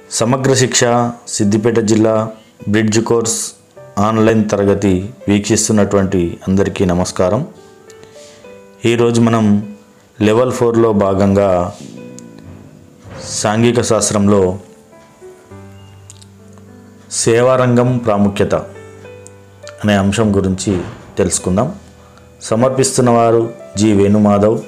సమగ్ర శిక్ష సిద్దిపేట జిల్లా బ్రిడ్జ్ కోర్స్ ఆన్లైన్ తరగతి వీక్షిస్తున్నటువంటి అందరికీ నమస్కారం ఈరోజు మనం లెవెల్ ఫోర్లో భాగంగా సాంఘిక శాస్త్రంలో సేవారంగం ప్రాముఖ్యత అనే అంశం గురించి తెలుసుకుందాం సమర్పిస్తున్నవారు జి వేణుమాధవ్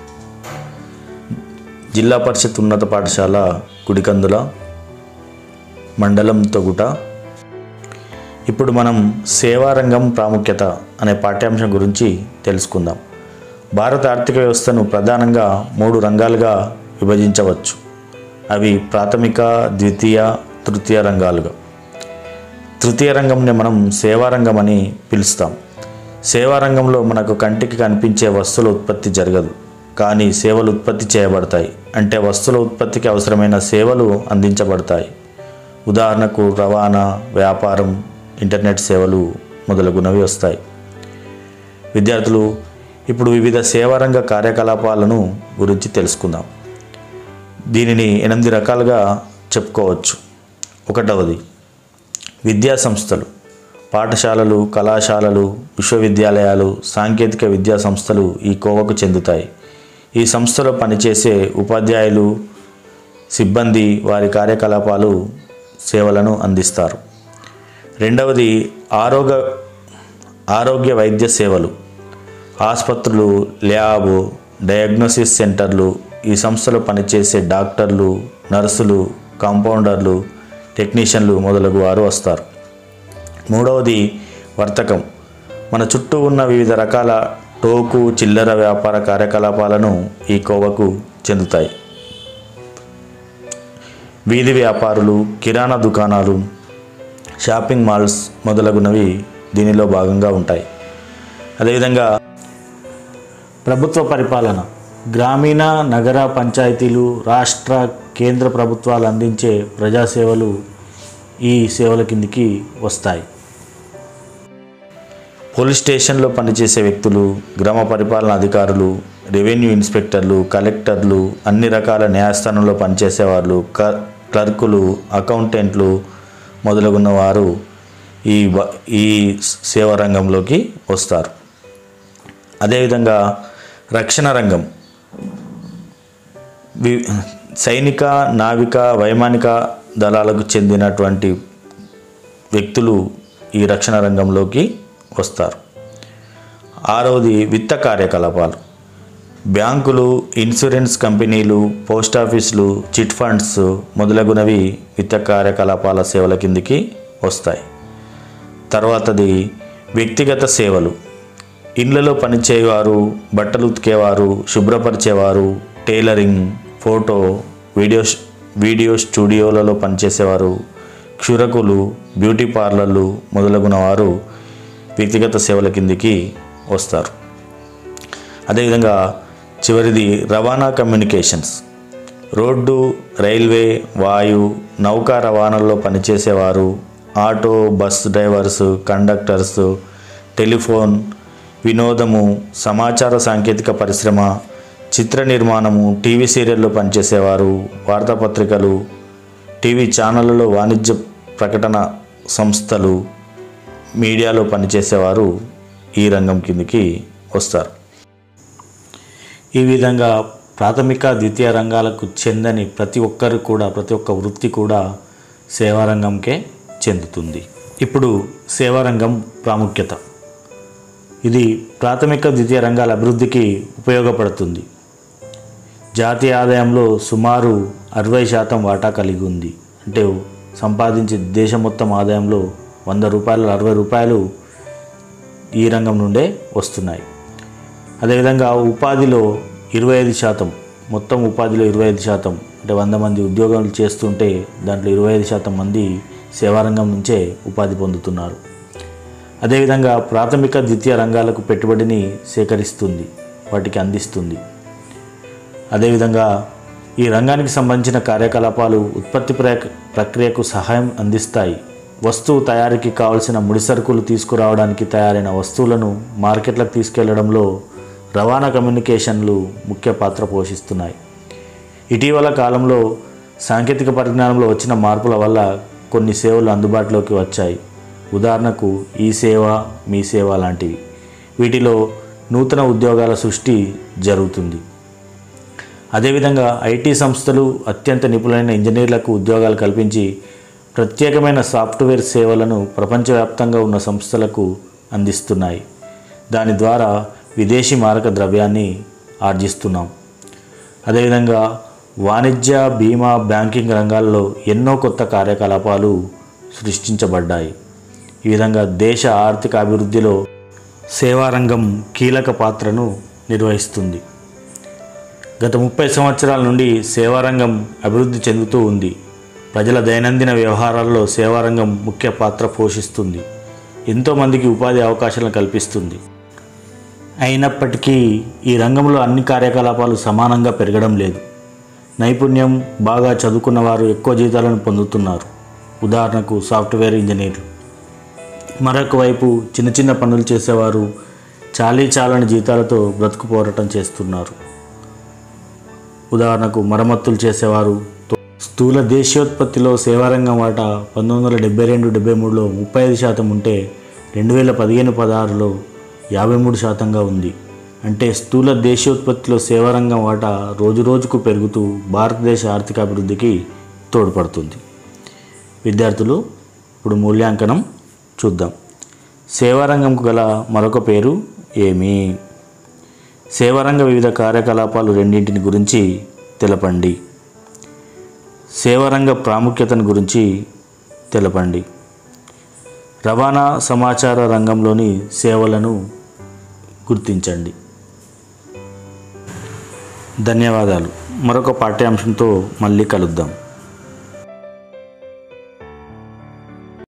జిల్లా పరిషత్ ఉన్నత పాఠశాల గుడికందుల మండలం తొగుట ఇప్పుడు మనం సేవారంగం ప్రాముఖ్యత అనే పాఠ్యాంశం గురించి తెలుసుకుందాం భారత ఆర్థిక వ్యవస్థను ప్రధానంగా మూడు రంగాలుగా విభజించవచ్చు అవి ప్రాథమిక ద్వితీయ తృతీయ రంగాలుగా తృతీయ రంగంని మనం సేవారంగం అని పిలుస్తాం సేవారంగంలో మనకు కంటికి కనిపించే వస్తువుల ఉత్పత్తి జరగదు కానీ సేవలు ఉత్పత్తి చేయబడతాయి అంటే వస్తువుల ఉత్పత్తికి అవసరమైన సేవలు అందించబడతాయి ఉదాహరణకు రవాణా వ్యాపారం ఇంటర్నెట్ సేవలు మొదలగునవి వస్తాయి విద్యార్థులు ఇప్పుడు వివిధ సేవారంగ కార్యకలాపాలను గురించి తెలుసుకుందాం దీనిని ఎనిమిది రకాలుగా చెప్పుకోవచ్చు ఒకటవది విద్యా సంస్థలు పాఠశాలలు కళాశాలలు విశ్వవిద్యాలయాలు సాంకేతిక విద్యా సంస్థలు ఈ కోవకు చెందుతాయి ఈ సంస్థలో పనిచేసే ఉపాధ్యాయులు సిబ్బంది వారి కార్యకలాపాలు సేవలను అందిస్తారు రెండవది ఆరోగ్య ఆరోగ్య వైద్య సేవలు ఆసుపత్రులు ల్యాబ్ డయాగ్నోసిస్ సెంటర్లు ఈ సంస్థలో పనిచేసే డాక్టర్లు నర్సులు కాంపౌండర్లు టెక్నీషియన్లు మొదలగు వారు వస్తారు మూడవది వర్తకం మన చుట్టూ ఉన్న వివిధ రకాల టోకు చిల్లర వ్యాపార కార్యకలాపాలను ఈ కోవకు చెందుతాయి వీధి వ్యాపారులు కిరాణా దుకాణాలు షాపింగ్ మాల్స్ మొదలగునవి దీనిలో భాగంగా ఉంటాయి అదేవిధంగా ప్రభుత్వ పరిపాలన గ్రామీణ నగర పంచాయతీలు రాష్ట్ర కేంద్ర ప్రభుత్వాలు అందించే ప్రజాసేవలు ఈ సేవల కిందికి వస్తాయి పోలీస్ స్టేషన్లో పనిచేసే వ్యక్తులు గ్రామ పరిపాలన అధికారులు రెవెన్యూ ఇన్స్పెక్టర్లు కలెక్టర్లు అన్ని రకాల న్యాయస్థానంలో పనిచేసే వాళ్ళు క- క్లర్కులు అకౌంటెంట్లు మొదలగున్న వారు ఈ వ- ఈ సేవా రంగంలోకి వస్తారు అదేవిధంగా రక్షణ రంగం వి- సైనిక నావిక వైమానిక దళాలకు చెందినటువంటి వ్యక్తులు ఈ రక్షణ రంగంలోకి వస్తారు ఆరవది విత్త కార్యకలాపాలు బ్యాంకులు ఇన్సూరెన్స్ కంపెనీలు పోస్ట్ ఆఫీసులు చిట్ ఫండ్స్ మొదలగునవి విత్త కార్యకలాపాల సేవల కిందికి వస్తాయి తర్వాతది వ్యక్తిగత సేవలు ఇండ్లలో పనిచేయవారు బట్టలు ఉతికేవారు శుభ్రపరిచేవారు టైలరింగ్ ఫోటో వీడియో వీడియో స్టూడియోలలో పనిచేసేవారు క్షురకులు బ్యూటీ పార్లర్లు మొదలగున వారు వ్యక్తిగత సేవల కిందికి వస్తారు అదేవిధంగా చివరిది రవాణా కమ్యూనికేషన్స్ రోడ్డు రైల్వే వాయు నౌకా రవాణాల్లో పనిచేసేవారు auto bus drivers conductors telephone వినోదము సమాచార సాంకేతిక పరిశ్రమ చిత్ర నిర్మాణము టీవీ సీరియల్లో పనిచేసేవారు వార్తాపత్రికలు టీవీ ఛానళ్ళలో వాణిజ్య ప్రకటన సంస్థలు మీడియాలో పనిచేసేవారు ఈ రంగం కిందికి వస్తారు ఈ విధంగా ప్రాథమిక ద్వితీయ రంగాలకు చెందని ప్రతి ఒక్కరు కూడా ప్రతి ఒక్క వృత్తి కూడా సేవారంగంకే చెందుతుంది ఇప్పుడు సేవారంగం ప్రాముఖ్యత ఇది ప్రాథమిక ద్వితీయ రంగాల అభివృద్ధికి ఉపయోగపడుతుంది జాతీయ ఆదాయంలో సుమారు అరవై శాతం వాటా కలిగి ఉంది అంటే సంపాదించే దేశం మొత్తం ఆదాయంలో వంద రూపాయలు అరవై రూపాయలు ఈ రంగం నుండే వస్తున్నాయి అదేవిధంగా ఉపాధిలో ఇరవై ఐదు శాతం మొత్తం ఉపాధిలో ఇరవై ఐదు శాతం అంటే వంద మంది ఉద్యోగాలు చేస్తుంటే దాంట్లో ఇరవై ఐదు శాతం మంది సేవారంగం నుంచే ఉపాధి పొందుతున్నారు అదేవిధంగా ప్రాథమిక ద్వితీయ రంగాలకు పెట్టుబడిని సేకరిస్తుంది వాటికి అందిస్తుంది అదేవిధంగా ఈ రంగానికి సంబంధించిన కార్యకలాపాలు ఉత్పత్తి ప్రక్- ప్రక్రియకు సహాయం అందిస్తాయి వస్తువు తయారీకి కావలసిన ముడిసరుకులు తీసుకురావడానికి తయారైన వస్తువులను మార్కెట్లకు తీసుకెళ్లడంలో రవాణా కమ్యూనికేషన్లు ముఖ్య పాత్ర పోషిస్తున్నాయి ఇటీవల కాలంలో సాంకేతిక పరిజ్ఞానంలో వచ్చిన మార్పుల వల్ల కొన్ని సేవలు అందుబాటులోకి వచ్చాయి ఉదాహరణకు ఈ సేవ మీ సేవ లాంటివి వీటిలో నూతన ఉద్యోగాల సృష్టి జరుగుతుంది అదేవిధంగా ఐటీ సంస్థలు అత్యంత నిపుణులైన ఇంజనీర్లకు ఉద్యోగాలు కల్పించి ప్రత్యేకమైన సాఫ్ట్వేర్ సేవలను ప్రపంచవ్యాప్తంగా ఉన్న సంస్థలకు అందిస్తున్నాయి దాని ద్వారా విదేశీ మారక ద్రవ్యాన్ని ఆర్జిస్తున్నాం అదేవిధంగా వాణిజ్య బీమా బ్యాంకింగ్ రంగాల్లో ఎన్నో కొత్త కార్యకలాపాలు సృష్టించబడ్డాయి ఈ విధంగా దేశ ఆర్థిక అభివృద్ధిలో సేవారంగం కీలక పాత్రను నిర్వహిస్తుంది గత ముప్పై సంవత్సరాల నుండి సేవారంగం అభివృద్ధి చెందుతూ ఉంది ప్రజల దైనందిన వ్యవహారాల్లో సేవారంగం ముఖ్య పాత్ర పోషిస్తుంది ఎంతోమందికి ఉపాధి అవకాశాలను కల్పిస్తుంది అయినప్పటికీ ఈ రంగంలో అన్ని కార్యకలాపాలు సమానంగా పెరగడం లేదు నైపుణ్యం బాగా చదువుకున్న వారు ఎక్కువ జీతాలను పొందుతున్నారు ఉదాహరణకు సాఫ్ట్వేర్ ఇంజనీర్లు మరొక వైపు చిన్న చిన్న పనులు చేసేవారు చాలీ చాలని జీతాలతో బ్రతుకు పోరాటం చేస్తున్నారు ఉదాహరణకు మరమ్మతులు చేసేవారు స్థూల దేశీయోత్పత్తిలో సేవారంగం వాటా పంతొమ్మిది వందల డెబ్బై రెండు డెబ్బై మూడులో ముప్పై ఐదు శాతం ఉంటే రెండు వేల పదిహేను పదహారులో యాభై మూడు శాతంగా ఉంది అంటే స్థూల దేశీయోత్పత్తిలో సేవారంగం వాటా రోజు రోజుకు పెరుగుతూ భారతదేశ ఆర్థిక అభివృద్ధికి తోడ్పడుతుంది విద్యార్థులు ఇప్పుడు మూల్యాంకనం చూద్దాం సేవారంగంకు గల మరొక పేరు ఏమి సేవారంగ వివిధ కార్యకలాపాలు రెండింటిని గురించి తెలపండి సేవారంగ ప్రాముఖ్యతను గురించి తెలపండి రవాణా సమాచార రంగంలోని సేవలను గుర్తించండి ధన్యవాదాలు మరొక పాఠ్యాంశంతో మళ్ళీ కలుద్దాం